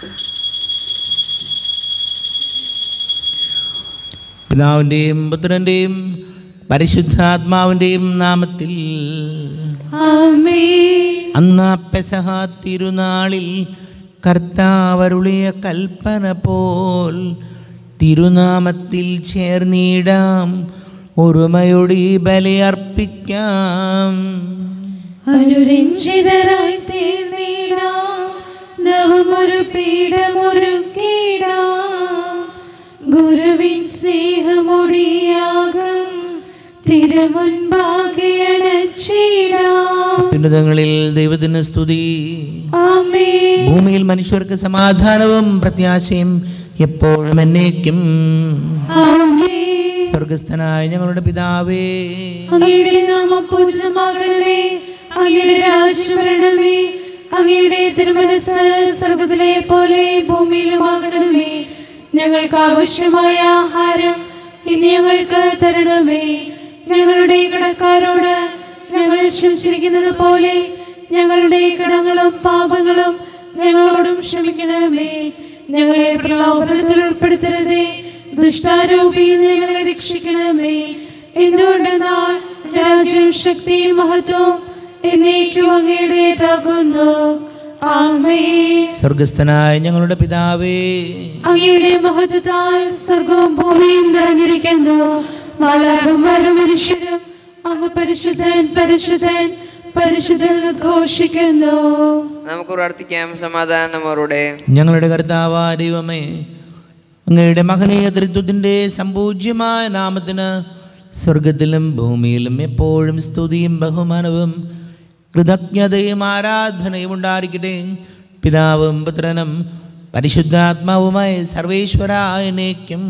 പിതാവിൻ്റെയും പുത്രൻ്റെയും പരിശുദ്ധാത്മാവിൻ്റെയും നാമത്തിൽ ആമേൻ അന്ന് പെസഹ തിരുനാളിൽ കർത്താവരുളിയ കൽപ്പന പോൽ തിരുനാമത്തിൽ ചേർന്നിടാം ഒരുമയോടെ ഈ ബലിയർപ്പിക്കാം അനുരഞ്ജിതരായി തീർന്നിടാം നവമൊരു പീഠമൊരുക്കിടാം ഗുരുവിൻ സ്നേഹമൊടിയാകും തിരുമുൻപാകെ അണച്ചിടാം അത്യുന്നതങ്ങളിൽ ദൈവത്തിന് സ്തുതി ആമേൻ ഭൂമിയിൽ മനുഷ്യർക്ക് സമാധാനവും പ്രത്യാശയും എപ്പോഴും എന്നേക്കും ആമേൻ സ്വർഗസ്ഥനായ ഞങ്ങളുടെ പിതാവേ അങ്ങയുടെ നാമം പൂജിതമാകണമേ അങ്ങയുടെ രാജ്യം വരണമേ അങ്ങയുടെ തിരുമനസ് സ്വർഗത്തിലെ പോലെ ഭൂമിയിലുമാകണമേ ഞങ്ങൾക്ക് ആവശ്യമായ ആഹാരം ഇനി ഞങ്ങൾക്ക് തരണമേ ഞങ്ങളുടെ കടക്കാരോട് ഞങ്ങൾ ക്ഷമിച്ചിരിക്കുന്നത് പോലെ ഞങ്ങളുടെ കടങ്ങളും പാപങ്ങളും ഞങ്ങളോടും ക്ഷമിക്കണമേ ഞങ്ങളെ പ്രലോഭനത്തിൽ ഉൾപ്പെടുത്തരുതേ ദുഷ്ടാരൂപി ഞങ്ങളെ രക്ഷിക്കണമേ എന്തുകൊണ്ടെന്നാൽ രാജ്യവും ശക്തിയും മഹത്വവും എന്നേക്കും അങ്ങയുടേതാകുന്നു ആമേ സ്വർഗസ്ഥനായ ഞങ്ങളുടെ പിതാവേ അങ്ങയുടെ മഹത്വത്താൽ സ്വർഗവും ഭൂമിയും നിറഞ്ഞിരിക്കുന്നു മാലാകന്മാരും മനുഷ്യരും അങ്ങ് പരിശുദ്ധൻ പരിശുദ്ധൻ പരിശുദ്ധൻ എന്ന് ഘോഷിക്കുന്നു നമുക്ക് പ്രാർത്ഥിക്കാം സമാധാനം നമ്മളുടെ ഞങ്ങളുടെ കർത്താവാ ദൈവമേ അങ്ങയുടെ മകനീയ തൃത്വത്തിൻ്റെ സമ്പൂജ്യമായ നാമത്തിന് സ്വർഗത്തിലും ഭൂമിയിലും എപ്പോഴും സ്തുതിയും ബഹുമാനവും കൃതജ്ഞതയും ആരാധനയും ഉണ്ടായിരിക്കട്ടെ പിതാവും പുത്രനും പരിശുദ്ധാത്മാവുമായി സർവേശ്വരായനേക്കും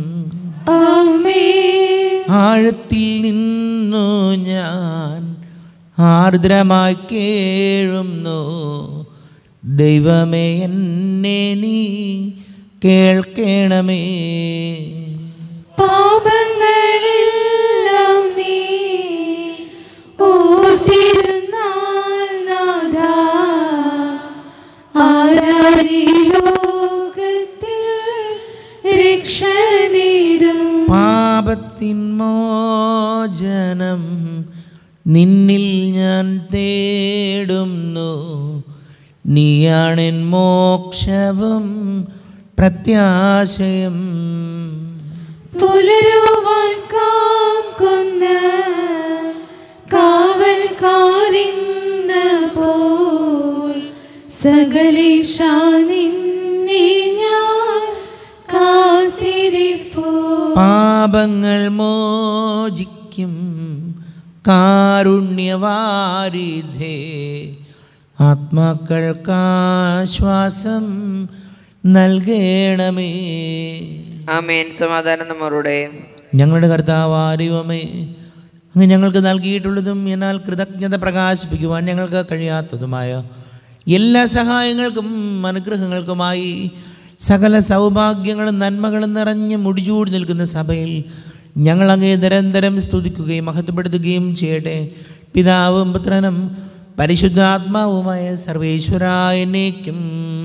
ആമേ ആഴത്തിൽ നിന്നു ഞാൻ ആർദ്രമായി കേഴുന്നു ദൈവമേ എന്നെ നീ കേൾക്കണമേ പാപങ്ങളെല്ലാം നീ ഓർത്തിരുന്നാൽ നാഥാ, ആരാരീ ലോകത്തിൽ രക്ഷ നേടും പാപത്തിൻ മോചനം നിന്നിൽ ഞാൻ തേടുന്നു നീയാണെൻ മോക്ഷവും പ്രത്യാശയും പുലരുവാൻ കാക്കുന്ന കാവൽക്കാരിന്ന പോൽ സകലേശ നിന്നെ ഞാൻ കാത്തിരിപ്പോ പാപങ്ങൾ മോചിക്കും കാരുണ്യവാരിധേ ആത്മാക്കൾക്കാശ്വാസം നൽകണമേ ആമേൻ സമാധാനം നമ്മളുടെ ഞങ്ങളുടെ കർത്താവാരിവമേ അങ്ങ് ഞങ്ങൾക്ക് നൽകിയിട്ടുള്ളതും എന്നാൽ കൃതജ്ഞത പ്രകാശിപ്പിക്കുവാൻ ഞങ്ങൾക്ക് കഴിയാത്തതുമായ എല്ലാ സഹായങ്ങൾക്കും അനുഗ്രഹങ്ങൾക്കുമായി സകല സൗഭാഗ്യങ്ങളും നന്മകളും നിറഞ്ഞ് മുടിചൂടി നിൽക്കുന്ന സഭയിൽ ഞങ്ങൾ അങ്ങേ നിരന്തരം സ്തുതിക്കുകയും മഹത്വപ്പെടുത്തുകയും ചെയ്യട്ടെ പിതാവും പുത്രനും പരിശുദ്ധാത്മാവുമായ സർവേശ്വരായനേക്കും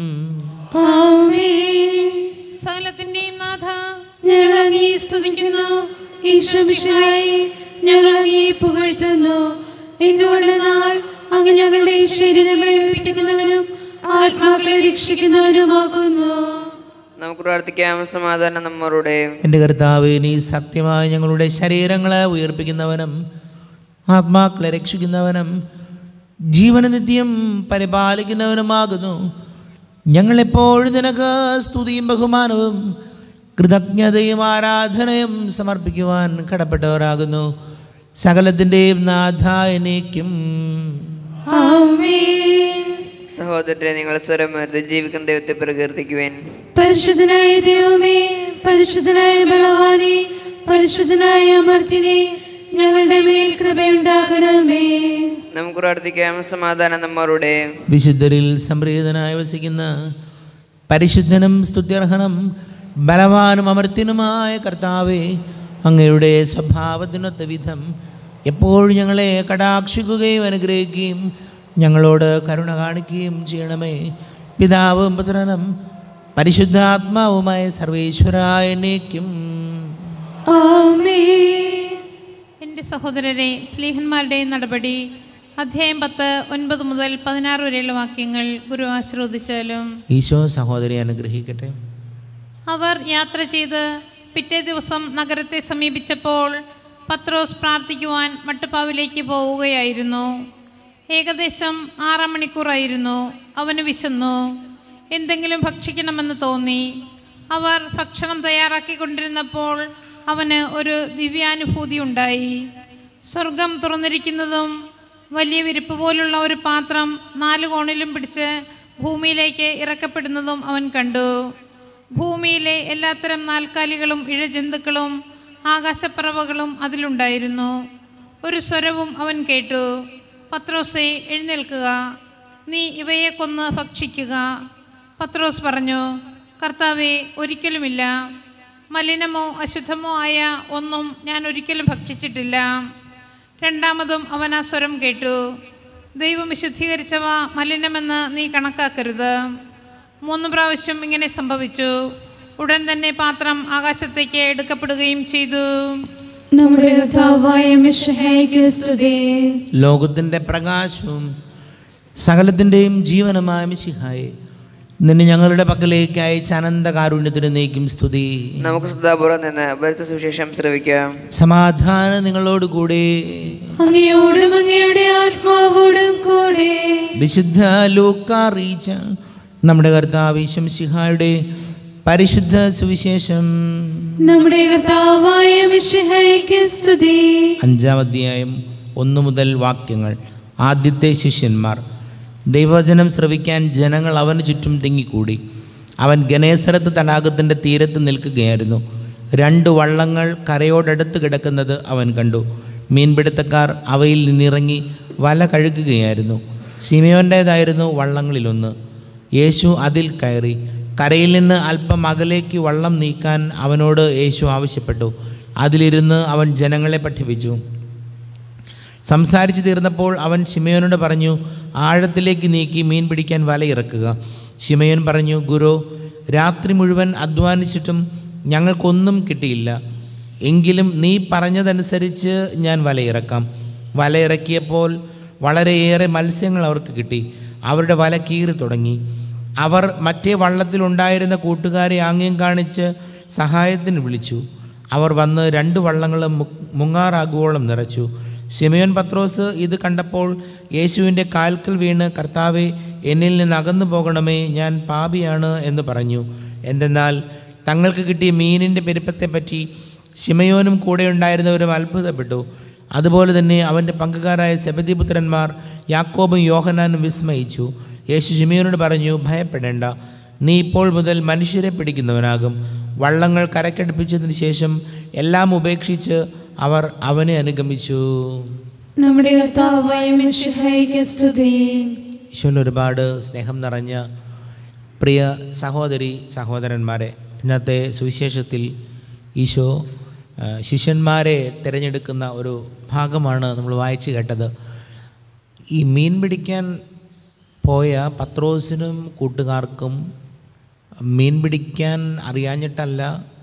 ആമേൻ സകലത്തിന്റെയും നാഥ ഞങ്ങൾ അങ്ങേ സ്തുതിക്കുന്നു ഈശ്വമിഷായി ഞങ്ങൾ അങ്ങേ പുകഴ്ത്തുന്നു എന്തുകൊണ്ടെന്നാൽ അങ്ങ് ഞങ്ങളുടെ ശരീരങ്ങളെ ഉയർപ്പിക്കുന്നവനും ആത്മാക്കളെ രക്ഷിക്കുന്നവനുമാകുന്നു നമുക്ക് പ്രാർത്ഥിക്കാം സമാധാനം നമ്മളുടെ എൻ്റെ കർത്താവ് നീ സത്യമായി ഞങ്ങളുടെ ശരീരങ്ങളെ ഉയർപ്പിക്കുന്നവനും ആത്മാക്കളെ രക്ഷിക്കുന്നവനും ജീവനനിത്യം പരിപാലിക്കുന്നവനുമാകുന്നു ഞങ്ങളെപ്പോഴും നിനക്ക് സ്തുതിയും ബഹുമാനവും കൃതജ്ഞതയും ആരാധനയും സമർപ്പിക്കുവാൻ കടപ്പെട്ടവരാകുന്നു സകലത്തിൻ്റെയും നാഥായനേക്കും ആമേൻ സഹോദരരെ നിങ്ങൾ സ്വരം ഉയർത്തി ജീവിക്കുന്ന ദൈവത്തെ പ്രകീർത്തിക്കുവാൻ പരിശുദ്ധനായ ദൈവമേ പരിശുദ്ധനായ ബലവാനെ പരിശുദ്ധനായ അമർത്തിനെ ഞങ്ങളുടെ മേൽ കൃപയുണ്ടാകണമേ നമുക്ക് പ്രാർത്ഥിക്കാം സമാധാനം നമ്മളുടെ വിശുദ്ധരിൽ സംപ്രീതനായി വസിക്കുന്ന പരിശുദ്ധനും സ്തുത്യർഹനും ബലവാനും അമർത്തിനുമായ കർത്താവെ അങ്ങയുടെ സ്വഭാവത്തിനൊത്ത വിധം എപ്പോഴും ഞങ്ങളെ കടാക്ഷിക്കുകയും അനുഗ്രഹിക്കുകയും ഞങ്ങളോട് കരുണ കാണിക്കുകയും ചെയ്യണമേ പിതാവും പുത്രനും പരിശുദ്ധാത്മാവുമായ സർവേശ്വരായനേക്കും ആമേൻ എൻ്റെ സഹോദരരെ സ്ലീഹന്മാരുടെ നടപടി അധ്യായം പത്ത് ഒൻപത് മുതൽ പതിനാറ് വരെയുള്ള വാക്യങ്ങൾ ഗുരു ആശ്രവദിച്ചാലും ഈശോ സഹോദരി അനുഗ്രഹിക്കട്ടെ അവർ യാത്ര ചെയ്ത് പിറ്റേ ദിവസം നഗരത്തെ സമീപിച്ചപ്പോൾ പത്രോസ് പ്രാർത്ഥിക്കുവാൻ മട്ടുപ്പാവിലേക്ക് പോവുകയായിരുന്നു ഏകദേശം ആറാം മണിക്കൂറായിരുന്നു അവന് വിശന്നു എന്തെങ്കിലും ഭക്ഷിക്കണമെന്ന് തോന്നി അവർ ഭക്ഷണം തയ്യാറാക്കിക്കൊണ്ടിരുന്നപ്പോൾ അവന് ഒരു ദിവ്യാനുഭൂതി ഉണ്ടായി സ്വർഗം തുറന്നിരിക്കുന്നതും വലിയ വിരിപ്പ് പോലുള്ള ഒരു പാത്രം നാല് കോണിലും പിടിച്ച് ഭൂമിയിലേക്ക് ഇറക്കപ്പെടുന്നതും അവൻ കണ്ടു ഭൂമിയിലെ എല്ലാത്തരം നാൽക്കാലികളും ഇഴജന്തുക്കളും ആകാശപ്പറവകളും അതിലുണ്ടായിരുന്നു ഒരു സ്വരവും അവൻ കേട്ടു പത്രോസെ എഴുന്നേൽക്കുക നീ ഇവയെ കൊന്ന് ഭക്ഷിക്കുക പത്രോസ് പറഞ്ഞു കർത്താവെ ഒരിക്കലുമില്ല മലിനമോ അശുദ്ധമോ ആയ ഒന്നും ഞാൻ ഒരിക്കലും ഭക്ഷിച്ചിട്ടില്ല രണ്ടാമതും അവൻ ആ സ്വരം കേട്ടു ദൈവം വിശുദ്ധീകരിച്ചവ മലിനമെന്ന് നീ കണക്കാക്കരുത് മൂന്ന് പ്രാവശ്യം ഇങ്ങനെ സംഭവിച്ചു ഉടൻ തന്നെ പാത്രം ആകാശത്തേക്ക് എടുക്കപ്പെടുകയും ചെയ്തു നമ്മുടെ കർത്താവായ മിശിഹായ്ക്ക് സ്തുതി ലോകത്തിൻ്റെ പ്രകാശവും സകലത്തിൻ്റെയും ജീവനമായ മിശിഹായെ നിന്നെ ഞങ്ങളുടെ പക്കലേക്ക് അയച്ച അനന്ത കാരുണ്യത്തിന് നീക്കും സ്തുതി നമുക്ക് ശ്രദ്ധാപൂർവ്വം നിന്ന് ഭരിച്ച സുവിശേഷം ശ്രവിക്കാം സമാധാനം നിങ്ങളോടുകൂടെ അങ്ങയോടും അങ്ങയുടെ ആത്മാവോടും കൂടെ വിശുദ്ധ ലൂക്കാറിയിച്ച നമ്മുടെ കർത്താവ് ശിഹായുടെ പരിശുദ്ധ സുവിശേഷം നമ്മുടെ കർത്താവായ മിശിഹായ്ക്ക് സ്തുതി അഞ്ചാം അധ്യായം ഒന്നു മുതൽ വാക്യങ്ങൾ ആദ്യത്തെ ശിഷ്യന്മാർ ദൈവവചനം ശ്രവിക്കാൻ ജനങ്ങൾ അവന് ചുറ്റും തിങ്ങിക്കൂടി അവൻ ഗണേശ്വരത്ത് തടാകത്തിൻ്റെ തീരത്ത് നിൽക്കുകയായിരുന്നു രണ്ട് വള്ളങ്ങൾ കരയോടടുത്ത് കിടക്കുന്നത് അവൻ കണ്ടു മീൻപിടുത്തക്കാർ അവയിൽ നിന്നിറങ്ങി വല കഴുകുകയായിരുന്നു സിമിയോൻ്റേതായിരുന്നു വള്ളങ്ങളിലൊന്ന് യേശു അതിൽ കയറി കരയിൽ നിന്ന് അല്പം അകലേക്ക് വള്ളം നീക്കാൻ അവനോട് യേശു ആവശ്യപ്പെട്ടു അതിലിരുന്ന് അവൻ ജനങ്ങളെ പഠിപ്പിച്ചു സംസാരിച്ചു തീർന്നപ്പോൾ അവൻ ശിമയോനോട് പറഞ്ഞു ആഴത്തിലേക്ക് നീക്കി മീൻ പിടിക്കാൻ വല ഇറക്കുക ശിമയോൻ പറഞ്ഞു ഗുരു രാത്രി മുഴുവൻ അധ്വാനിച്ചിട്ടും ഞങ്ങൾക്കൊന്നും കിട്ടിയില്ല എങ്കിലും നീ പറഞ്ഞതനുസരിച്ച് ഞാൻ വല ഇറക്കാം വല ഇറക്കിയപ്പോൾ വളരെയേറെ മത്സ്യങ്ങൾ അവർക്ക് കിട്ടി അവരുടെ വല കീറി തുടങ്ങി അവർ മറ്റേ വള്ളത്തിലുണ്ടായിരുന്ന കൂട്ടുകാരെ ആംഗ്യം കാണിച്ച് സഹായത്തിന് വിളിച്ചു അവർ വന്ന് രണ്ട് വള്ളങ്ങളും മു- മുങ്ങാറാകുവോളം നിറച്ചു സിമിയോൻ പത്രോസ് ഇത് കണ്ടപ്പോൾ യേശുവിൻ്റെ കാൽക്കൽ വീണ് കർത്താവെ എന്നിൽ നിന്ന് അകന്നു പോകണമേ ഞാൻ പാപിയാണ് എന്ന് പറഞ്ഞു എന്തെന്നാൽ തങ്ങൾക്ക് കിട്ടിയ മീനിൻ്റെ പെരുപ്പത്തെപ്പറ്റി ശിമയോനും കൂടെ ഉണ്ടായിരുന്നവരും അത്ഭുതപ്പെട്ടു അതുപോലെ തന്നെ അവൻ്റെ പങ്കുകാരായ സെബദിപുത്രന്മാർ യാക്കോബും യോഹനാനും വിസ്മയിച്ചു യേശു ശിമയോനോട് പറഞ്ഞു ഭയപ്പെടേണ്ട നീ ഇപ്പോൾ മുതൽ മനുഷ്യരെ പിടിക്കുന്നവനാകും വള്ളങ്ങൾ കരക്കടുപ്പിച്ചതിന് ശേഷം എല്ലാം ഉപേക്ഷിച്ച് അവർ അവനെ അനുഗമിച്ചു നമ്മുടെ കർത്താവായ മിശിഹായ്ക്ക് സ്തുതി ഈശോയിൽ ഒരുപാട് സ്നേഹം നിറഞ്ഞ പ്രിയ സഹോദരി സഹോദരന്മാരെ ഇന്നത്തെ സുവിശേഷത്തിൽ ഈശോ ആ, ശിഷ്യന്മാരെ തിരഞ്ഞെടുക്കുന്ന ഒരു ഭാഗമാണ് നമ്മൾ വായിച്ചു കേട്ടത് ഈ മീൻ പിടിക്കാൻ പോയ പത്രോസിനും കൂട്ടുകാർക്കും മീൻ പിടിക്കാൻ അറിയാഞ്ഞിട്ടല്ല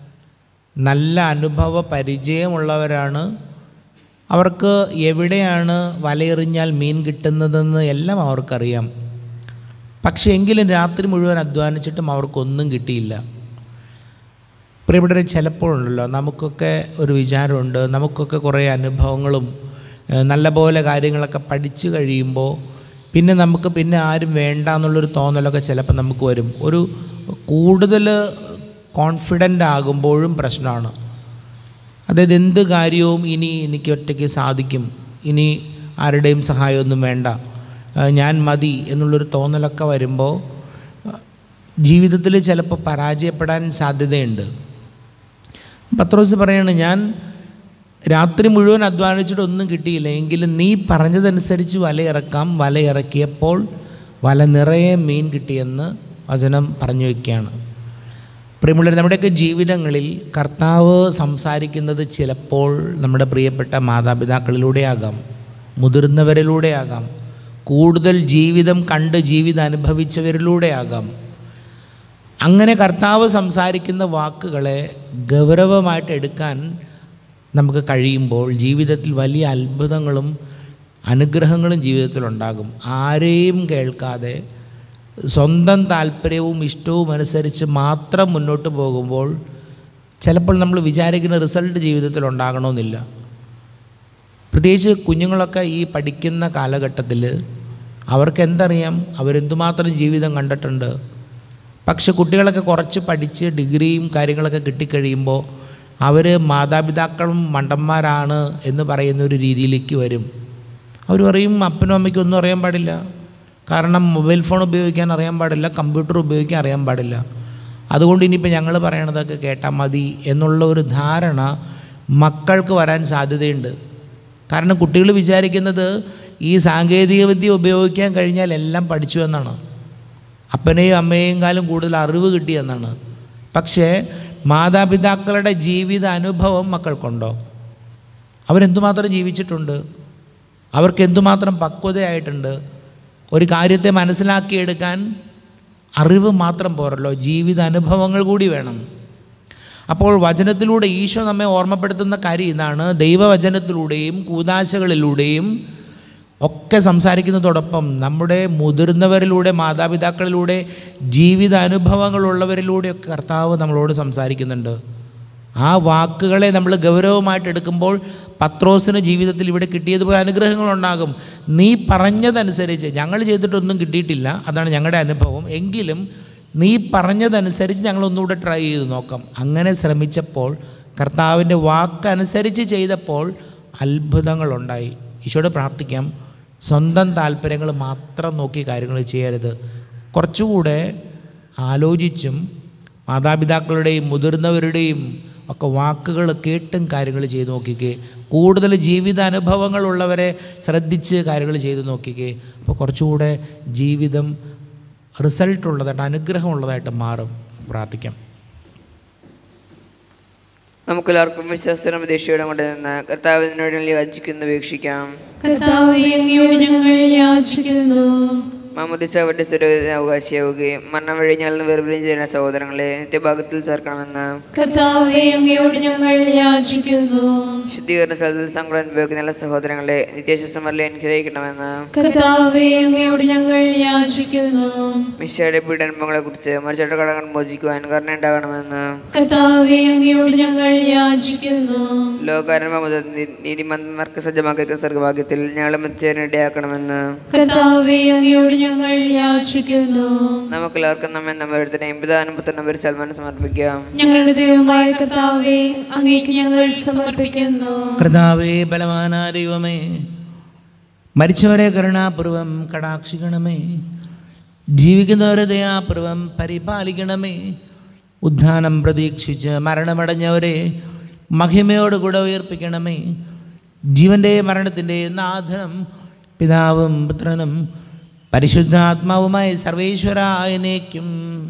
നല്ല അനുഭവ പരിചയമുള്ളവരാണ് അവർക്ക് എവിടെയാണ് വലയെറിഞ്ഞാൽ മീൻ കിട്ടുന്നതെന്ന് എല്ലാം അവർക്കറിയാം പക്ഷേ എങ്കിലും രാത്രി മുഴുവൻ അധ്വാനിച്ചിട്ടും അവർക്കൊന്നും കിട്ടിയില്ല പ്രിയപ്പെട്ടവരെ ചിലപ്പോഴുണ്ടല്ലോ നമുക്കൊക്കെ ഒരു വിചാരമുണ്ട് നമുക്കൊക്കെ കുറേ അനുഭവങ്ങളും ഏഹ്, നല്ല പോലെ കാര്യങ്ങളൊക്കെ പഠിച്ചു കഴിയുമ്പോൾ പിന്നെ നമുക്ക് പിന്നെ ആരും വേണ്ട എന്നുള്ളൊരു തോന്നലൊക്കെ ചിലപ്പോൾ നമുക്ക് വരും ഒരു കൂടുതൽ കോൺഫിഡൻ്റ് ആകുമ്പോഴും പ്രശ്നമാണ് അതായത് എന്ത് കാര്യവും ഇനി എനിക്ക് ഒറ്റയ്ക്ക് സാധിക്കും ഇനി ആരുടെയും സഹായമൊന്നും വേണ്ട ആ, ഞാൻ മതി എന്നുള്ളൊരു തോന്നലൊക്കെ വരുമ്പോൾ ജീവിതത്തിൽ ചിലപ്പോൾ പരാജയപ്പെടാൻ സാധ്യതയുണ്ട് പത്രോസ് പറയാണ് ഞാൻ രാത്രി മുഴുവൻ അധ്വാനിച്ചിട്ട് ഒന്നും കിട്ടിയില്ല എങ്കിലും നീ പറഞ്ഞതനുസരിച്ച് വല ഇറക്കാം വല ഇറക്കിയപ്പോൾ വല നിറയെ മീൻ കിട്ടിയെന്ന് വചനം പറഞ്ഞു വയ്ക്കുകയാണ് പ്രിയമുള്ളവർ നമ്മുടെയൊക്കെ ജീവിതങ്ങളിൽ കർത്താവ് സംസാരിക്കുന്നത് ചിലപ്പോൾ നമ്മുടെ പ്രിയപ്പെട്ട മാതാപിതാക്കളിലൂടെയാകാം മുതിർന്നവരിലൂടെയാകാം കൂടുതൽ ജീവിതം കണ്ട് ജീവിതം അനുഭവിച്ചവരിലൂടെയാകാം അങ്ങനെ കർത്താവ് സംസാരിക്കുന്ന വാക്കുകളെ ഗൗരവമായിട്ട് എടുക്കാൻ നമുക്ക് കഴിയുമ്പോൾ ജീവിതത്തിൽ വലിയ അത്ഭുതങ്ങളും അനുഗ്രഹങ്ങളും ജീവിതത്തിലുണ്ടാകും ആരെയും കേൾക്കാതെ സ്വന്തം താല്പര്യവും ഇഷ്ടവും അനുസരിച്ച് മാത്രം മുന്നോട്ട് പോകുമ്പോൾ ചിലപ്പോൾ നമ്മൾ വിചാരിക്കുന്ന റിസൾട്ട് ജീവിതത്തിൽ ഉണ്ടാകണമെന്നില്ല പ്രത്യേകിച്ച് കുഞ്ഞുങ്ങളൊക്കെ ഈ പഠിക്കുന്ന കാലഘട്ടത്തിൽ അവർക്ക് എന്തറിയാം അവരെന്തുമാത്രം ജീവിതം കണ്ടിട്ടുണ്ട് പക്ഷെ കുട്ടികളൊക്കെ കുറച്ച് പഠിച്ച് ഡിഗ്രിയും കാര്യങ്ങളൊക്കെ കിട്ടിക്കഴിയുമ്പോൾ അവർ മാതാപിതാക്കളും മണ്ടന്മാരാണ് എന്ന് പറയുന്ന ഒരു രീതിയിലേക്ക് വരും അവർ പറയും അപ്പനും അമ്മയ്ക്കും ഒന്നും അറിയാൻ പാടില്ല കാരണം മൊബൈൽ ഫോൺ ഉപയോഗിക്കാൻ അറിയാൻ പാടില്ല കമ്പ്യൂട്ടർ ഉപയോഗിക്കാൻ അറിയാൻ പാടില്ല അതുകൊണ്ട് ഇനിയിപ്പോൾ ഞങ്ങൾ പറയണതൊക്കെ കേട്ടാൽ മതി എന്നുള്ള ഒരു ധാരണ മക്കൾക്ക് വരാൻ സാധ്യതയുണ്ട് കാരണം കുട്ടികൾ വിചാരിക്കുന്നത് ഈ സാങ്കേതികവിദ്യ ഉപയോഗിക്കാൻ കഴിഞ്ഞാൽ എല്ലാം പഠിച്ചു എന്നാണ് അപ്പനെയും അമ്മയെയും കാലം കൂടുതൽ അറിവ് കിട്ടിയെന്നാണ് പക്ഷേ മാതാപിതാക്കളുടെ ജീവിത അനുഭവം മക്കൾക്കുണ്ടോ അവരെന്തുമാത്രം ജീവിച്ചിട്ടുണ്ട് അവർക്ക് എന്തുമാത്രം പക്വതയായിട്ടുണ്ട് ഒരു കാര്യത്തെ മനസ്സിലാക്കിയെടുക്കാൻ അറിവ് മാത്രം പോരല്ലോ ജീവിത അനുഭവങ്ങൾ കൂടി വേണം അപ്പോൾ വചനത്തിലൂടെ ഈശോ നമ്മെ ഓർമ്മപ്പെടുത്തുന്ന കാര്യം ഇതാണ് ദൈവവചനത്തിലൂടെയും കൂതാശകളിലൂടെയും ഒക്കെ സംസാരിക്കുന്നതോടൊപ്പം നമ്മുടെ മുതിർന്നവരിലൂടെ മാതാപിതാക്കളിലൂടെ ജീവിത അനുഭവങ്ങളുള്ളവരിലൂടെയൊക്കെ കർത്താവ് നമ്മളോട് സംസാരിക്കുന്നുണ്ട് ആ വാക്കുകളെ നമ്മൾ ഗൗരവമായിട്ട് എടുക്കുമ്പോൾ പത്രോസിന് ജീവിതത്തിൽ ഇവിടെ കിട്ടിയതുപോലെ അനുഗ്രഹങ്ങളുണ്ടാകും നീ പറഞ്ഞതനുസരിച്ച് ഞങ്ങൾ ചെയ്തിട്ടൊന്നും കിട്ടിയിട്ടില്ല അതാണ് ഞങ്ങളുടെ അനുഭവം എങ്കിലും നീ പറഞ്ഞതനുസരിച്ച് ഞങ്ങളൊന്നുകൂടെ ട്രൈ ചെയ്ത് നോക്കാം അങ്ങനെ ശ്രമിച്ചപ്പോൾ കർത്താവിൻ്റെ വാക്കനുസരിച്ച് ചെയ്തപ്പോൾ അത്ഭുതങ്ങളുണ്ടായി ഈശോയോട് പ്രാർത്ഥിക്കാം സ്വന്തം താല്പര്യങ്ങൾ മാത്രം നോക്കി കാര്യങ്ങൾ ചെയ്യരുത് കുറച്ചുകൂടെ ആലോചിച്ചും മാതാപിതാക്കളുടെയും മുതിർന്നവരുടെയും ഒക്കെ വാക്കുകൾ കേട്ടും കാര്യങ്ങൾ ചെയ്ത് നോക്കിക്കേ കൂടുതൽ ജീവിത അനുഭവങ്ങളുള്ളവരെ ശ്രദ്ധിച്ച് കാര്യങ്ങൾ ചെയ്ത് നോക്കിക്കേ അപ്പോൾ കുറച്ചുകൂടെ ജീവിതം റിസൾട്ട് ഉള്ളതായിട്ട് അനുഗ്രഹമുള്ളതായിട്ട് മാറും പ്രാർത്ഥിക്കാം നമുക്കെല്ലാവർക്കും വിശ്വാസനും ദേശീയോടും കൊണ്ട് നിന്ന് കർത്താവിനോട് യാചിക്കുന്ന ഉപേക്ഷിക്കാം കർത്താവേ അങ്ങയോട് ഞങ്ങൾ യാചിക്കുന്നു മാമുദിച്ച അവരുടെ സ്വരൂപത്തിന് അവകാശിയാവുകയും മരണം വഴി ഞങ്ങൾ വേർപിരിഞ്ഞ് ചെയ്യുന്ന സഹോദരങ്ങളെ നിത്യഭാഗത്തിൽ ചേർക്കണമെന്ന് കർത്താവേ അങ്ങയോട് ഞങ്ങൾ യാചിക്കുന്നു ശുദ്ധീകരണ സ്ഥലത്തിൽ സങ്കടം അനുഭവിക്കുന്ന എല്ലാ സഹോദരങ്ങളെ നിത്യശ്വസമല്ല അനുഗ്രഹിക്കണമെന്ന് കർത്താവേ അങ്ങയോട് ഞങ്ങൾ യാചിക്കുന്നു മിശയുടെ പീഡനുഭവങ്ങളെ കുറിച്ച് മരിച്ചവരുടെ കടങ്ങൾ മോചിക്കുവാൻ കരുണ ഉണ്ടാകണമെന്ന് കർത്താവേ അങ്ങയോട് ഞങ്ങൾ യാചിക്കുന്നു ലോകാരംഭ മുതൽ നീ- നീതിമന്മാർക്ക് സജ്ജമാക്കിയ സ്വർഗഭാഗ്യത്തിൽ ഞങ്ങളെ മധ്യനിടയാക്കണമെന്ന് കർത്താവേ അങ്ങയോട് ഞങ്ങൾ യാചിക്കുന്നു നമുക്കെല്ലാവർക്കും നമ്മെ നമ്മളുടെയും പിതാനും പുത്രനും ഒരു സൽമാനം സമർപ്പിക്കാം ഞങ്ങളുടെ ദൈവമായ കർത്താവേ അങ്ങേക്ക് ഞങ്ങൾ സമർപ്പിക്കുന്നു കർത്താവേ ബലവാന ദൈവമേ മരിച്ചവരെ കരുണാപൂർവം കടാക്ഷിക്കണമേ ജീവിക്കുന്നവരെ ദയാപൂർവം പരിപാലിക്കണമേ ഉദ്ധാനം പ്രതീക്ഷിച്ച് മരണമടഞ്ഞവരെ മഹിമയോട് കൂടെ ഉയർപ്പിക്കണമേ ജീവൻ്റെ മരണത്തിൻ്റെ നാഥനം പിതാവും പുത്രനും പരിശുദ്ധാത്മാവുമായി സർവേശ്വരായനേക്കും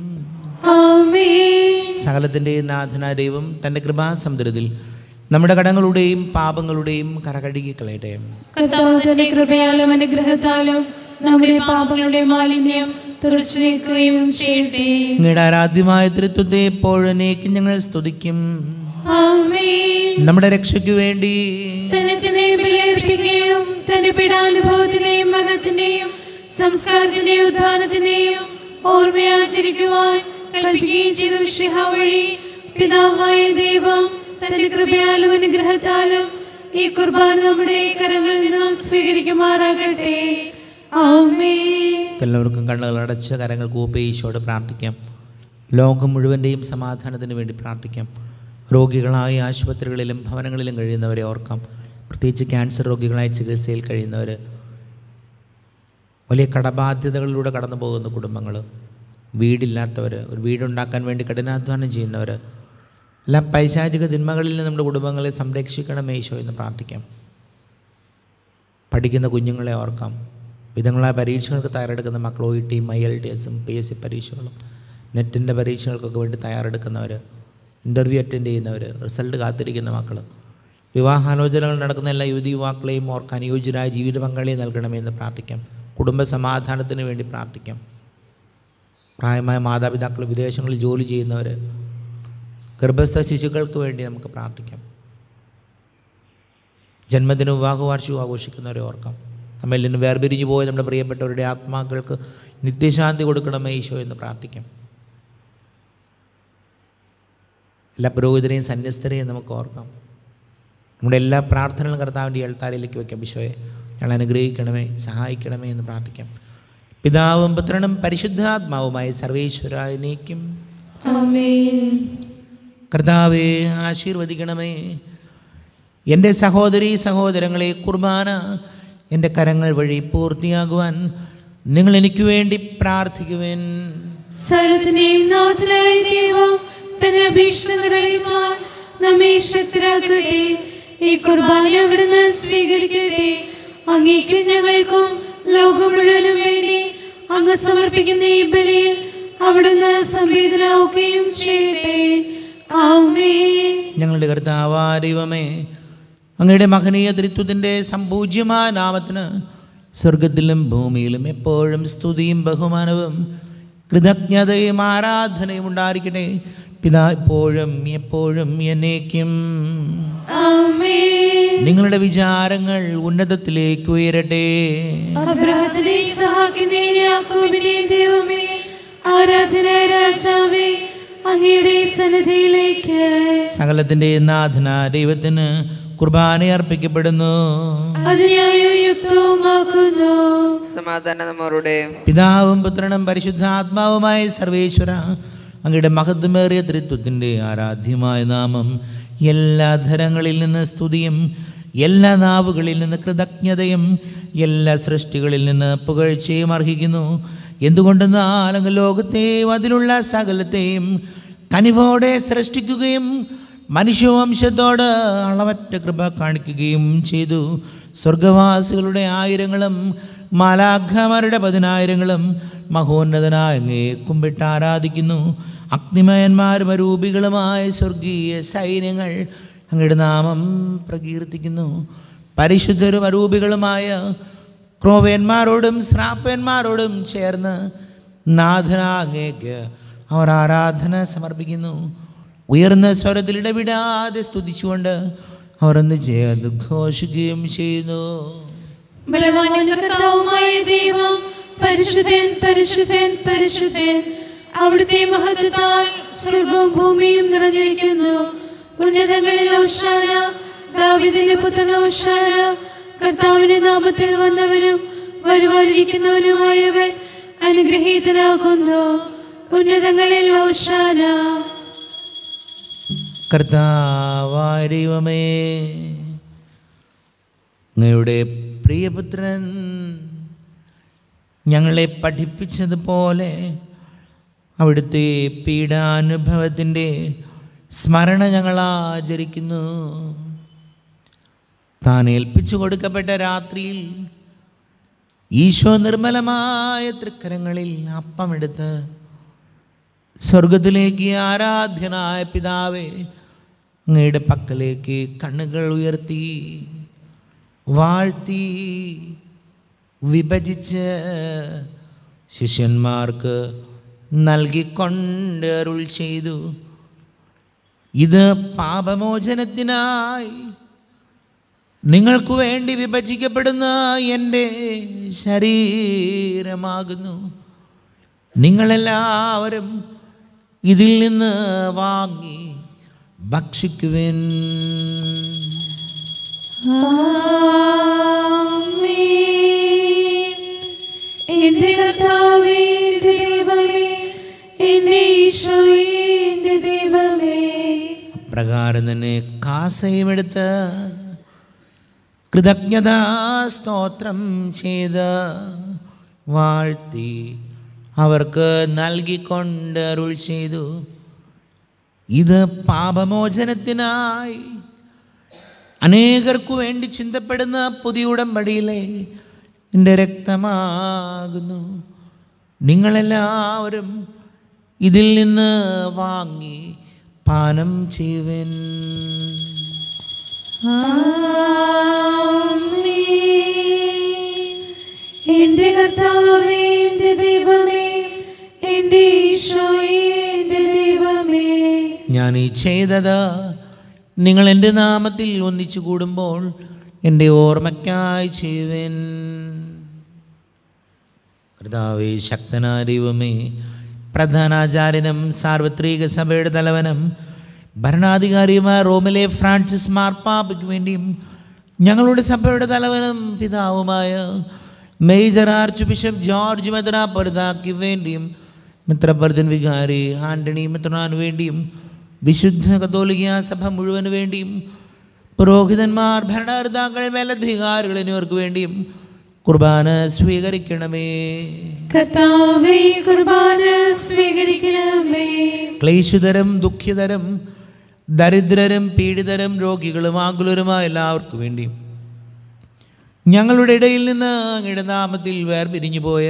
ആമേൻ സകലത്തിൻ്റെ നാഥനായ ദൈവം തൻ്റെ കൃപാസമുദ്രത്തിൽ നമ്മുടെ കടങ്ങളുടെയും പാപങ്ങളുടെയും കരകഴുകി കളയട്ടെ കർത്താവ് തന്റെ കൃപയാലും അനുഗ്രഹത്താലും നമ്മുടെ പാപങ്ങളുടെ മാലിന്യം തുടച്ചു നീക്കുകയും ചെയ്യട്ടെ നിങ്ങളുടെ ആരാധ്യമായ തൃത്വത്തെ എപ്പോഴേക്കും ഞങ്ങൾ സ്തുതിക്കും ആമേൻ നമ്മുടെ രക്ഷയ്ക്ക് വേണ്ടി തന്നെ തന്നെ ബലിയർപ്പിക്കുകയും തന്റെ പീഡാനുഭവത്തിന്റെയും മരണത്തിന്റെയും സംസ്കാരത്തിന്റെയും ഉദ്ധാനത്തിന്റെയും ഓർമ്മയാചരിക്കുവാൻ കൽപ്പിക്കുകയും ചെയ്ത വിഷയ വഴി പിതാവായ ദൈവം തന്റെ കൃപയാലും അനുഗ്രഹത്താലും ഈ കുർബാന നമ്മുടെ കരങ്ങളിൽ നിന്ന് സ്വീകരിക്കുമാറാകട്ടെ ആമേൻ എല്ലാവർക്കും കണ്ണുകൾ അടച്ച് കരങ്ങൾ കൂപ്പി ഈശോട് പ്രാർത്ഥിക്കാം ലോകം മുഴുവൻ്റെയും സമാധാനത്തിന് വേണ്ടി പ്രാർത്ഥിക്കാം രോഗികളായ ആശുപത്രികളിലും ഭവനങ്ങളിലും കഴിയുന്നവരെ ഓർക്കാം പ്രത്യേകിച്ച് ക്യാൻസർ രോഗികളായി ചികിത്സയിൽ കഴിയുന്നവർ വലിയ കടബാധ്യതകളിലൂടെ കടന്നു പോകുന്ന കുടുംബങ്ങൾ വീടില്ലാത്തവർ ഒരു വീടുണ്ടാക്കാൻ വേണ്ടി കഠിനാധ്വാനം ചെയ്യുന്നവർ എല്ലാ പൈശാചിക തിന്മകളിൽ നിന്ന് നമ്മുടെ കുടുംബങ്ങളെ സംരക്ഷിക്കണമേ ഈശോ എന്ന് പ്രാർത്ഥിക്കാം പഠിക്കുന്ന കുഞ്ഞുങ്ങളെ ഓർക്കാം വിധങ്ങളായ പരീക്ഷകൾക്ക് തയ്യാറെടുക്കുന്ന മക്കൾ ഒ ഇ ടിയും ഐ എൽ ടി എസും പി എസ് സി പരീക്ഷകളും നെറ്റിൻ്റെ പരീക്ഷകൾക്കൊക്കെ വേണ്ടി തയ്യാറെടുക്കുന്നവർ ഇൻ്റർവ്യൂ അറ്റൻഡ് ചെയ്യുന്നവർ റിസൾട്ട് കാത്തിരിക്കുന്ന മക്കൾ വിവാഹാലോചനകൾ നടക്കുന്ന എല്ലാ യുവതി യുവാക്കളെയും ഓർക്കാൻ യോഗ്യരായ ജീവിത പങ്കാളിയെ നൽകണമെന്ന് പ്രാർത്ഥിക്കാം കുടുംബ സമാധാനത്തിന് വേണ്ടി പ്രാർത്ഥിക്കാം പ്രായമായ മാതാപിതാക്കൾ വിദേശങ്ങളിൽ ജോലി ചെയ്യുന്നവർ ഗർഭസ്ഥ ശിശുക്കൾക്ക് വേണ്ടി നമുക്ക് പ്രാർത്ഥിക്കാം ജന്മദിന വിവാഹ വാർഷികവും ആഘോഷിക്കുന്നവരെ ഓർക്കാം നമ്മിൽ നിന്ന് വേർപിരിഞ്ഞു പോയ നമ്മുടെ പ്രിയപ്പെട്ടവരുടെ ആത്മാക്കൾക്ക് നിത്യശാന്തി കൊടുക്കണമേ ഈശോ എന്ന് പ്രാർത്ഥിക്കാം എല്ലാ പുരോഹിതരെയും സന്യസ്തരെയും നമുക്ക് ഓർക്കാം നമ്മുടെ എല്ലാ പ്രാർത്ഥനകളും കർത്താവിൻ്റെ എഴുത്താരിലേക്ക് വയ്ക്കാം ഈശോയെ ഞങ്ങൾ അനുഗ്രഹിക്കണമേ സഹായിക്കണമേ എന്ന് പ്രാർത്ഥിക്കാം പിതാവും പുത്രനും പരിശുദ്ധാത്മാവുമായി സർവേശ്വരനേക്കും ആമേൻ കർത്താവെ ആശീർവദിക്കണമേ എൻ്റെ സഹോദരി സഹോദരങ്ങളെ കുർബാന എൻ്റെ കരങ്ങൾ വഴി പൂർത്തിയാകുവാൻ നിങ്ങൾ എനിക്ക് വേണ്ടി പ്രാർത്ഥിക്കുവേൻ സകലത്തിന്റെയും നാഥനായ ദൈവം തന്റെ അഭീഷ്ടം നിറവേറ്റാൻ നമ്മെ ശക്തരാക്കട്ടെ ഈ കുർബാന അവിടുന്ന് സ്വീകരിക്കട്ടെ അങ്ങേക്ക് ഞങ്ങൾക്കും ലോകം മുഴുവനും വേണ്ടി അങ്ങ് സമർപ്പിക്കുന്ന ഈ ബലിയിൽ അവിടുന്ന് സംവേദനാവുകയും ചെയ്യട്ടെ ആമേ ഞങ്ങളുടെ കർത്താവാ ദൈവമേ അങ്ങയുടെ മഹനീയ ത്രിത്വത്തിൻ്റെ സമ്പൂജ്യമായ നാമത്തിന് സ്വർഗത്തിലും ഭൂമിയിലും എപ്പോഴും സ്തുതിയും ബഹുമാനവും കൃതജ്ഞതയും ആരാധനയും ഉണ്ടായിരിക്കട്ടെ പിതാ എപ്പോഴും എപ്പോഴും എന്നേക്കും ആമേ നിങ്ങളുടെ വിചാരങ്ങൾ ഉന്നതത്തിലേക്ക് ഉയരട്ടെ അബ്രഹത്തിനെ സഹാക്കിനെ യാക്കോബിനെ ദൈവമേ ആരാധന രാജാവേ അങ്ങയുടെ സന്നിധിയിലേക്ക് സകലത്തിൻ്റെ നാഥന ദൈവത്തിന് കുർബാന അർപ്പിക്കപ്പെടുന്നു അതിനായോ യുക്തവുമാക്കുന്നു സമാധാനം നമ്മളുടെ പിതാവും പുത്രനും പരിശുദ്ധാത്മാവുമായ സർവേശ്വര അങ്ങയുടെ മഹത്വമേറിയ ത്രിത്വത്തിൻ്റെ ആരാധ്യമായ നാമം എല്ലാ ധരങ്ങളിൽ നിന്ന് സ്തുതിയും എല്ലാ നാവുകളിൽ നിന്ന് കൃതജ്ഞതയും എല്ലാ സൃഷ്ടികളിൽ നിന്ന് പുകഴ്ചയും അർഹിക്കുന്നു എന്തുകൊണ്ടെന്നാൽ അങ്ങ് ലോകത്തെയും അതിലുള്ള സകലത്തെയും കനിവോടെ സൃഷ്ടിക്കുകയും മനുഷ്യവംശത്തോട് അളവറ്റ കൃപ കാണിക്കുകയും ചെയ്തു സ്വർഗവാസികളുടെ ആയിരങ്ങളും മാലാഖമാരുടെ പതിനായിരങ്ങളും മഹോന്നതനായ അങ്ങേ കുമ്പിട്ട് ആരാധിക്കുന്നു അഗ്നിമയന്മാരും അരൂപികളുമായ സ്വർഗീയ സൈന്യങ്ങൾ അങ്ങയുടെ നാമം പ്രകീർത്തിക്കുന്നു പരിശുദ്ധരും അരൂപികളുമായ ക്രോവേന്മാരോടും ശ്രാപ്പന്മാരോടും ചേർന്ന് നാഥന അങ്ങേക്ക് അവർ ആരാധന സമർപ്പിക്കുന്നു ഉയർന്ന സ്വരത്തിൽ ഇടവിടാതെ സ്തുതിച്ചുകൊണ്ട് അവർ ഒന്ന് ചേർന്ന് ഘോഷിക്കുകയും ചെയ്യുന്നു ബലവാനും കർത്താവുമായ ദൈവം പരിശുദ്ധൻ പരിശുദ്ധൻ പരിശുദ്ധൻ അവിടുത്തെ മഹത്വത്താൽ സ്വർഗവും ഭൂമിയും നിറഞ്ഞിരിക്കുന്നു ഉന്നതങ്ങളിൽ ഓശാന ദാവിദിന്റെ പുത്രൻ ഓശാന കർത്താവിന്റെ നാമത്തിൽ വന്നവനും വരുവാനിരിക്കുന്നവനുമായവൻ അനുഗ്രഹീതനാകുന്നു ഉന്നതങ്ങളിൽ ഓശാന കർത്താവായ ദൈവമേ അങ്ങയുടെ പ്രിയപുത്രൻ ഞങ്ങളെ പഠിപ്പിച്ചതുപോലെ അവിടുത്തെ പീഡാനുഭവത്തിൻ്റെ സ്മരണ ഞങ്ങൾ ആചരിക്കുന്നു താൻ ഏൽപ്പിച്ചു കൊടുക്കപ്പെട്ട രാത്രിയിൽ ഈശോ നിർമ്മലമായ തൃക്കരങ്ങളിൽ അപ്പമെടുത്ത് സ്വർഗത്തിലേക്ക് ആരാധ്യനായ പിതാവേ അങ്ങയുടെ പക്കലേക്ക് കണ്ണുകൾ ഉയർത്തി വാഴ്ത്തി വിഭജിച്ച് ശിഷ്യന്മാർക്ക് നൽകിക്കൊണ്ട് അരുൾ ചെയ്തു ഇത് പാപമോചനത്തിനായി നിങ്ങൾക്ക് വേണ്ടി വിഭജിക്കപ്പെടുന്ന എൻ്റെ ശരീരമാകുന്നു നിങ്ങളെല്ലാവരും ഇതിൽ നിന്ന് വാങ്ങി ഭക്ഷിക്കുവിൻ ആമേൻ. എന്റെ കർത്താവേ എന്റെ ദൈവമേ എന്റെ ഈശോയേ എന്റെ ദൈവമേ പ്രകാരം തന്നെ കാസയുമെടുത്ത് കൃതജ്ഞതാ സ്തോത്രം ചെയ്ത് വാഴ്ത്തി അവർക്ക് നൽകിക്കൊണ്ട് അരുൾ ചെയ്തു ഇത് പാപമോചനത്തിനായി അനേകർക്കു വേണ്ടി ചിന്തപ്പെടുന്ന പുതിയ ഉടമ്പടിയിലെ എൻ്റെ രക്തമാകുന്നു നിങ്ങളെല്ലാവരും ഇതിൽ നിന്ന് വാങ്ങി പാനം ചെയ്യുവൻ ആമേൻ. എന്റെ കർത്താവേ എന്റെ ദൈവമേ എന്റെ ഞാൻ ഈ ചെയ്തത് നിങ്ങൾ എൻ്റെ നാമത്തിൽ ഒന്നിച്ചു കൂടുമ്പോൾ എൻ്റെ ഓർമ്മയ്ക്കായി ചെയ്യുവൻ കർത്താവേ ശക്തനായ ദൈവമേ പ്രധാനാചാര്യനും സാർവത്രിക സഭയുടെ തലവനും ഭരണാധികാരിയുമായ റോമിലെ ഫ്രാൻസിസ് മാർപ്പാപ്പയ്ക്ക് വേണ്ടിയും ഞങ്ങളുടെ സഭയുടെ തലവനും പിതാവുമായ മേജർ ആർച്ച് ബിഷപ്പ് ജോർജ് മെത്രാപൊരുതാക്ക് വേണ്ടിയും മിത്രപർദൻ വികാരി ആന്റണി മിത്രനാന് വേണ്ടിയും വിശുദ്ധ കത്തോലിക്ക സഭ മുഴുവന് വേണ്ടിയും പുരോഹിതന്മാർ ഭരണകർത്താക്കൾ മേലധികാരികൾ എന്നിവർക്ക് വേണ്ടിയും കുർബാന സ്വീകരിക്കണമേ കർത്താവേ കുർബാന സ്വീകരിക്കണമേ ക്ലേശിതരും ദുഃഖിതരും ദരിദ്രരും പീഡിതരും രോഗികളും ആകുലരുമായ എല്ലാവർക്കും വേണ്ടിയും ഞങ്ങളുടെ ഇടയിൽ നിന്ന് അങ്ങയുടെ നാമത്തിൽ വേർപിരിഞ്ഞു പോയ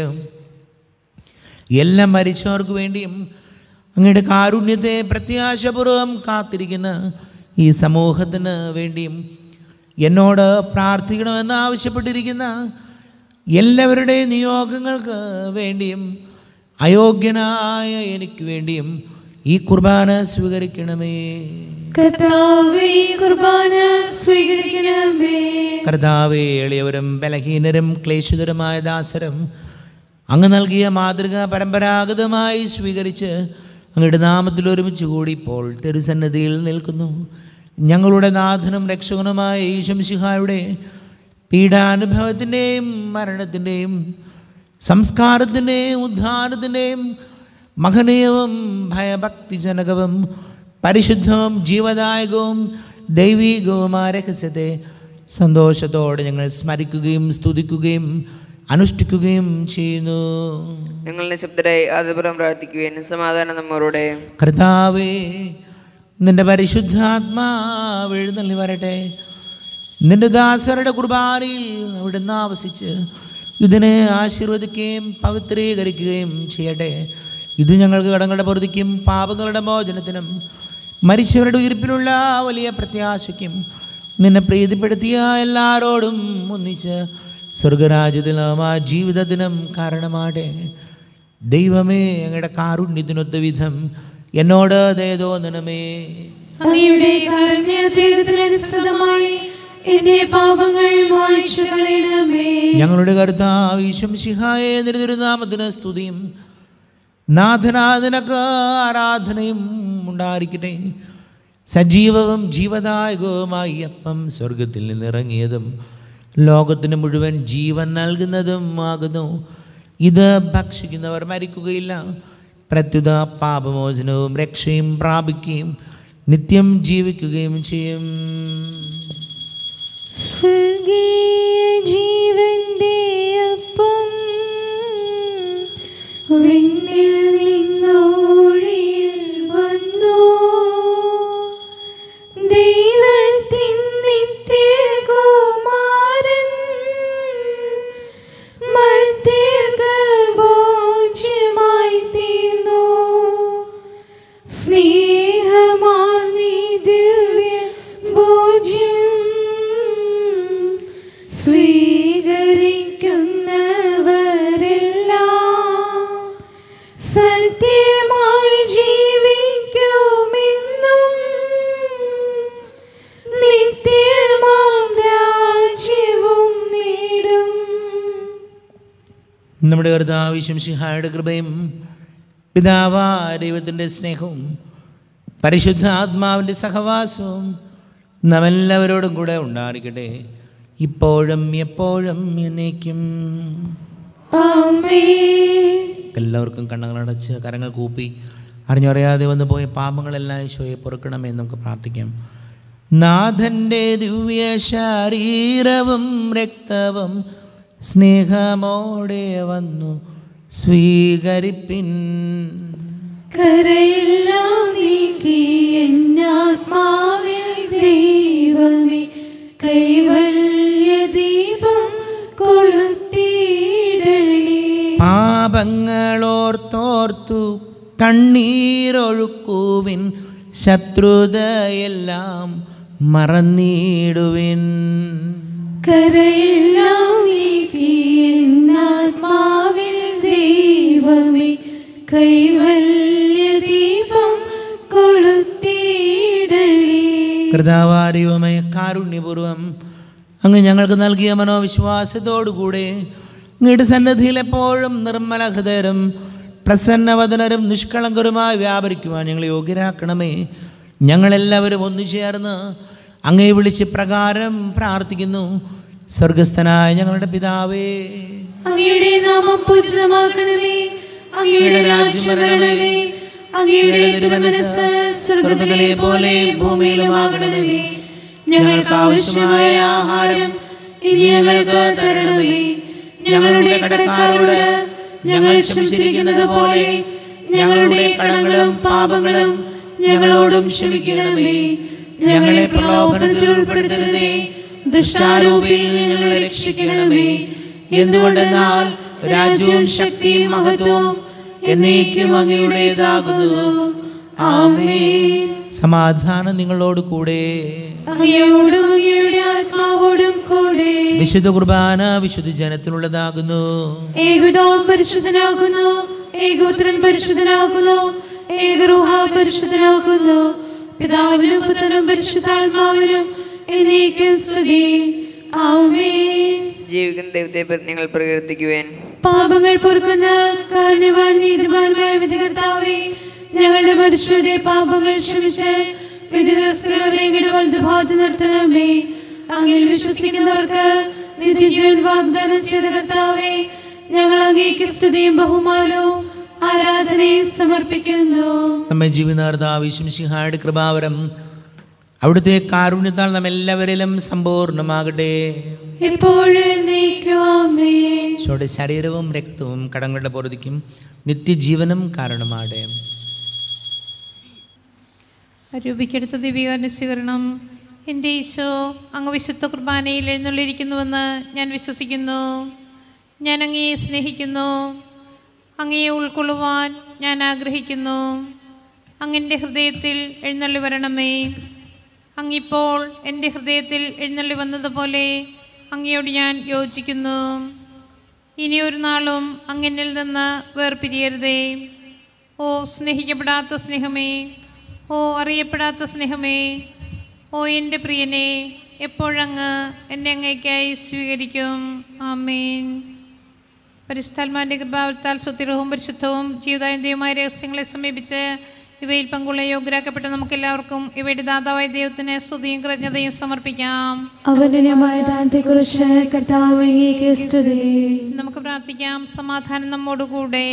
എല്ലാ മരിച്ചവർക്ക് വേണ്ടിയും അങ്ങയുടെ കാരുണ്യത്തെ പ്രത്യാശപൂർവ്വം കാത്തിരിക്കുന്ന ഈ സമൂഹത്തിന് വേണ്ടിയും എന്നോട് പ്രാർത്ഥിക്കണമെന്ന് ആവശ്യപ്പെട്ടിരിക്കുന്ന എല്ലാവരുടെയും നിയോഗങ്ങൾക്ക് വേണ്ടിയും അയോഗ്യനായ എനിക്ക് വേണ്ടിയും ഈ കുർബാന സ്വീകരിക്കണമേ കർത്താവേ കുർബാന സ്വീകരിക്കണമേ കർത്താവേ എളിയവരും ബലഹീനരും ക്ലേശിതരുമായ ദാസരും അങ്ങ് നൽകിയ മാതൃക പരമ്പരാഗതമായി സ്വീകരിച്ച് അങ്ങയുടെ നാമത്തിൽ ഒരുമിച്ച് കൂടി ഇപ്പോൾ തിരുസന്നിധിയിൽ നിൽക്കുന്നു ഞങ്ങളുടെ നാഥനും രക്ഷകനുമായ ഈശംശിഹായുടെ പീഡാനുഭവത്തിൻ്റെയും മരണത്തിൻ്റെയും സംസ്കാരത്തിൻ്റെയും ഉദ്ധാനത്തിൻ്റെയും മഹനീയവും ഭയഭക്തിജനകവും പരിശുദ്ധവും ജീവദായകവും ദൈവീകവുമായ രഹസ്യത്തെ സന്തോഷത്തോടെ ഞങ്ങൾ സ്മരിക്കുകയും സ്തുതിക്കുകയും അനുഷ്ഠിക്കുകയും ചെയ്യുന്നു ഞങ്ങൾ നിശബ്ദരായി ആദപുരം പ്രാർത്ഥിക്കുവാൻ സമാധാനം നമ്മോടെ കർത്താവേ നിന്റെ പരിശുദ്ധാത്മാവ് എഴുന്നള്ളി വരട്ടെ നിന്റെ ദാസരുടെ കുർബാനയിൽ അവിടുന്ന് ആവസിച്ച് ഇതിനെ ആശീർവദിക്കുകയും പവിത്രീകരിക്കുകയും ചെയ്യട്ടെ ഇത് ഞങ്ങൾക്ക് കടങ്ങളുടെ പൊറുതിക്കും പാപങ്ങളുടെ മോചനത്തിനും മരിച്ചവരുടെ ഉയർപ്പിലുള്ള വലിയ പ്രത്യാശയ്ക്കും നിന്നെ പ്രീതിപ്പെടുത്തിയ എല്ലാവരോടും ഒന്നിച്ച് സ്വർഗരാജ്യത്തിലും ആ ജീവിതത്തിനും കാരണമാടെ ദൈവമേ അങ്ങയുടെ കാരുണ്യത്തിനൊത്ത വിധം എന്നോട് ദയ തോന്നണമേ അങ്ങയുടെ കാരുണ്യതീരത്തിനനുസൃതമായി എന്റെ പാപങ്ങൾ മായ്ച്ചു കളയണമേ ഞങ്ങളുടെ കർത്താവ് ഈശം ശിഹായെ നിരുതിരുനാമത്തിന് സ്തുതിയും നാഥനാഥനക്ക് ആരാധനയും ഉണ്ടായിരിക്കട്ടെ സജീവവും ജീവദായകവുമായി അപ്പം സ്വർഗത്തിൽ നിന്നിറങ്ങിയതും ലോകത്തിന് മുഴുവൻ ജീവൻ നൽകുന്നതും ആകുന്നു ഇത് ഭക്ഷിക്കുന്നവർ മരിക്കുകയില്ല പ്രത്യുത പാപമോചനവും രക്ഷയും പ്രാപിക്കുകയും നിത്യം ജീവിക്കുകയും ചെയ്യും സ്വർഗീയ ജീവന്റെ അപ്പം വിണ്ണിൽ നിന്നോഴിയിൽ വന്നു ദൈവത്തിൻ നിത്യകുമാരൻ മധ്യഗോച്യമായി തീർന്നു സ്നേഹമാർന്നീ ദിവ്യ ഭോജ്യം സ്വീകരിക്കുന്നവരെല്ലാം സത്യമായി ജീവിക്കുമെന്നും നിത്യമാം രാജ്യവും നേടും നമ്മുടെ കർത്താവ് ശംസിഹായുടെ കൃപയും പിതാവാ ദൈവത്തിൻ്റെ സ്നേഹവും പരിശുദ്ധ ആത്മാവിൻ്റെ സഹവാസവും നമ്മെല്ലാവരോടും കൂടെ ഉണ്ടായിരിക്കട്ടെ ഇപ്പോഴും എപ്പോഴും എന്നേക്കും ആമേൻ എല്ലാവർക്കും കണ്ണുകളടച്ച് കരങ്ങൾ കൂപ്പി അറിഞ്ഞറിയാതെ വന്നു പോയ പാപങ്ങളെല്ലാം ഈശോയെ പൊറുക്കണമേ എന്ന് നമുക്ക് പ്രാർത്ഥിക്കാം നാഥൻ്റെ ദിവ്യ ശരീരവും രക്തവും സ്നേഹമോടെ വന്നു സ്വീകരിപ്പിൻ കരയെല്ലാം നീക്കി എന്നാത്മാവിൽ ദൈവമേ കൈവല്യ ദീപം കൊളുത്തിയിടണേ പാപങ്ങളോർത്തോർത്തു കണ്ണീരൊഴുക്കുവിൻ ശത്രുതയെല്ലാം മറന്നിടുവിൻ കരയെല്ലാം നീക്കി എന്നാത്മാവിൽ ദൈവമേ കൈവല്യ ദീപം കൊളുത്തിയിടണേ കൃതാവാരിവുമേ കാരുണ്യപൂർവം അങ്ങ് ഞങ്ങൾക്ക് നൽകിയ മനോവിശ്വാസത്തോടുകൂടെ അങ്ങയുടെ സന്നദ്ധിയിൽ എപ്പോഴും നിർമ്മല ഹൃദയരും പ്രസന്നവദനരും നിഷ്കളങ്കരുമായി വ്യാപരിക്കുവാൻ ഞങ്ങളെ യോഗ്യരാക്കണമേ ഞങ്ങളെല്ലാവരും ഒന്നു ചേർന്ന് അങ്ങേ വിളിച്ച് പ്രകാരം പ്രാർത്ഥിക്കുന്നു സ്വർഗസ്ഥനായ ഞങ്ങളുടെ പിതാവേ അങ്ങയുടെ നാമം പൂജിതമാക്കണമേ അങ്ങയുടെ രാജ്യം വരണമേ അങ്ങയുടെ തിരുമനസ് സ്വർഗത്തിലെ പോലെ ഭൂമിയിലുമാകണമേ ഞങ്ങൾക്ക് ആവശ്യമായ ആഹാരം ഇനി ഞങ്ങൾക്ക് തരണമേ ഞങ്ങളുടെ കടക്കാരോട് ഞങ്ങൾ ക്ഷമിച്ചിരിക്കുന്നത് പോലെ ഞങ്ങളുടെ കടങ്ങളും പാപങ്ങളും ഞങ്ങളോടും ക്ഷമിക്കണമേ ഞങ്ങളെ പ്രലോഭനത്തിൽ ഉൾപ്പെടുത്തരുതേ ദുഷ്ടാരൂപിയിൽ നിന്ന് ഞങ്ങളെ രക്ഷിക്കണമേ എന്തുകൊണ്ടെന്നാൽ രാജ്യവും ശക്തിയും മഹത്വവും എന്നേക്കും അങ്ങയുടേതാകുന്നു ആമേൻ സമാധാനം നിങ്ങളോട് കൂടെ അങ്ങയോടും അങ്ങയുടെ ആത്മാവോടും കൂടെ വിശുദ്ധ കുർബാന വിശുദ്ധ ജനത്തിനുള്ളതാകുന്നു ഏകവിധവും പരിശുദ്ധനാകുന്നു ഏകപുത്രൻ പരിശുദ്ധനാകുന്നു ഏകരൂഹ പരിശുദ്ധനാകുന്നു പിതാവിനും പുത്രനും പരിശുദ്ധാത്മാവിനും എന്നേക്കും സ്തുതി ആമേൻ ജീവിക്കുന്ന ദൈവത്തെ പറ്റി നിങ്ങൾ പ്രകീർത്തിക്കുവാൻ പാപങ്ങൾ പൊറുക്കുന്ന കാരണവാൻ നീതിമാനുമായ വിധികർത്താവേ ഞങ്ങളുടെ മനുഷ്യരുടെ പാപങ്ങൾ ക്ഷമിച്ച് വിധി ദിവസങ്ങളവരെങ്കിലും വലുതുഭാഗത്ത് നിർത്തണമേ അങ്ങിൽ വിശ്വസിക്കുന്നവർക്ക് നിത്യജീവൻ വാഗ്ദാനം ചെയ്ത കർത്താവേ ഞങ്ങൾ അങ്ങേക്ക് സ്തുതിയും ബഹുമാനവും ആരാധനയും സമർപ്പിക്കുന്നു നമ്മെ ജീവിതാർദ്ധാവിശ്വം സിഹായുടെ കൃപാവരം അവിടുത്തെ കാരുണ്യത്താൽ നാം എല്ലാവരിലും സമ്പൂർണ്ണമാകട്ടെ എപ്പോഴും നീക്കുവാമേ ഈശോയുടെ ശരീരവും രക്തവും കടങ്ങളുടെ പൊറുതിക്കും നിത്യജീവനും കാരണമാടെ രൂപിക്കെടുത്ത ദിവ്യകാരൻ്റെ സ്വീകരണം എൻ്റെ ഈശോ അങ്ങ് വിശുദ്ധ കുർബാനയിൽ എഴുന്നള്ളിയിരിക്കുന്നുവെന്ന് ഞാൻ വിശ്വസിക്കുന്നു ഞാൻ അങ്ങയെ സ്നേഹിക്കുന്നു അങ്ങയെ ഉൾക്കൊള്ളുവാൻ ഞാൻ ആഗ്രഹിക്കുന്നു അങ്ങിൻ്റെ ഹൃദയത്തിൽ എഴുന്നള്ളി വരണമേ അങ്ങിപ്പോൾ എൻ്റെ ഹൃദയത്തിൽ എഴുന്നള്ളി വന്നതുപോലെ അങ്ങയോട് ഞാൻ യോജിക്കുന്നു ഇനി ഒരു നാളും അങ്ങിനിൽ നിന്ന് വേർപിരിയരുതേ ഓ സ്നേഹിക്കപ്പെടാത്ത സ്നേഹമേ ഓ അറിയപ്പെടാത്ത സ്നേഹമേ ഓ എൻ്റെ പ്രിയനെ എപ്പോഴങ്ങ് എന്നെ അങ്ങേക്കായി സ്വീകരിക്കും ആമേൻ പരിശുദ്ധാത്മാൻ്റെ കൃപാവത്താൽ സ്വത്തിരവും പരിശുദ്ധവും ജീവിതാന്ത്യവുമായ രഹസ്യങ്ങളെ സമീപിച്ച് ഇവയിൽ പങ്കുള്ള യോഗ്യരാക്കപ്പെട്ട നമുക്കെല്ലാവർക്കും ഇവയുടെ ദാതാവായ ദൈവത്തിന് സ്തുതിയും കൃതജ്ഞതയും സമർപ്പിക്കാം അവനന്യമായ ദാനത്തെക്കുറിച്ച് കർത്താവ് അങ്ങേക്ക് സ്തുതി നമുക്ക് പ്രാർത്ഥിക്കാം സമാധാനം നമ്മോടുകൂടെ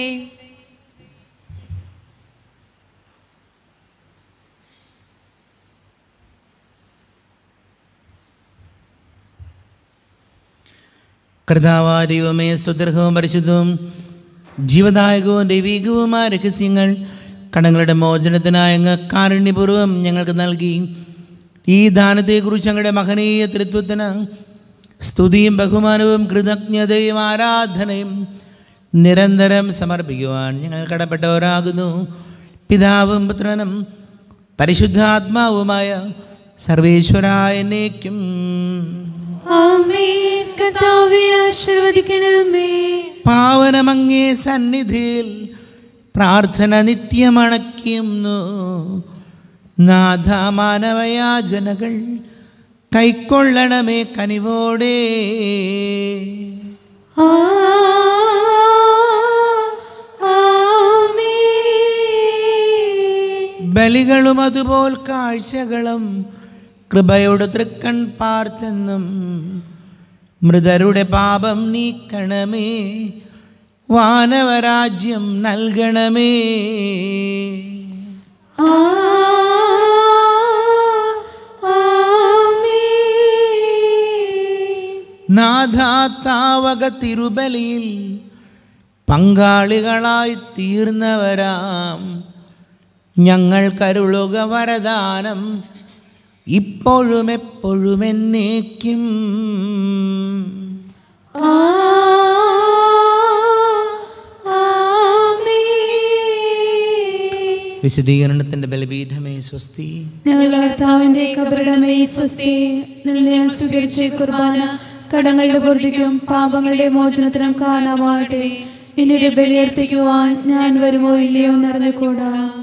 കർത്താവായ ദൈവമേ സ്തുതിർഹവും പരിശുദ്ധവും ജീവദായകവും ദൈവികവുമായ രഹസ്യങ്ങൾ കടങ്ങളുടെ മോചനത്തിനായ അങ്ങ് കാരുണ്യപൂർവ്വം ഞങ്ങൾക്ക് നൽകി ഈ ദാനത്തെക്കുറിച്ച് ഞങ്ങളുടെ മഹനീയ തൃത്വത്തിന് സ്തുതിയും ബഹുമാനവും കൃതജ്ഞതയും ആരാധനയും നിരന്തരം സമർപ്പിക്കുവാൻ ഞങ്ങൾ കടപ്പെട്ടവരാകുന്നു പിതാവും പുത്രനും പരിശുദ്ധാത്മാവുമായ സർവേശ്വരായ എന്നേക്കും ആമേൻ കർത്താവെ ആശീർവദിക്കണമേ പാവനമങ്ങേ സന്നിധിയിൽ പ്രാർത്ഥന നിത്യമണയ്ക്കുന്നു നാഥ മാനവയാചനകൾ കൈക്കൊള്ളണമേ കനിവോടെ ആ ആമേൻ ബലികളും അതുപോൽ കാഴ്ചകളും കൃപയുടെ തൃക്കൺ പാർത്തെന്നും മൃതരുടെ പാപം നീക്കണമേ വാനവരാജ്യം നൽകണമേ ആ ആമേൻ നാഥാത്താവക തിരുബലിയിൽ പങ്കാളികളായി തീർന്നവരാം ഞങ്ങൾ കരുളുക വരദാനം ഇപ്പോഴും എപ്പോഴും എന്നേക്കും ആ ആമേൻ വിശദീകരണത്തിൻ്റെ ബലപീഠമേ സ്വസ്തി ഞങ്ങളുടെ കർത്താവിന്റെ കബറിടമേ സ്വസ്തി നിന്ന് ഞാൻ സ്വീകരിച്ച ഈ കുർബാന കടങ്ങളുടെ പൂർത്തിക്കും പാപങ്ങളുടെ മോചനത്തിനും കാരണമാകട്ടെ ഇനി ഒരു ബലിയർപ്പിക്കുവാൻ ഞാൻ വരുമോ ഇല്ലയോ എന്നറിഞ്ഞുകൂടാ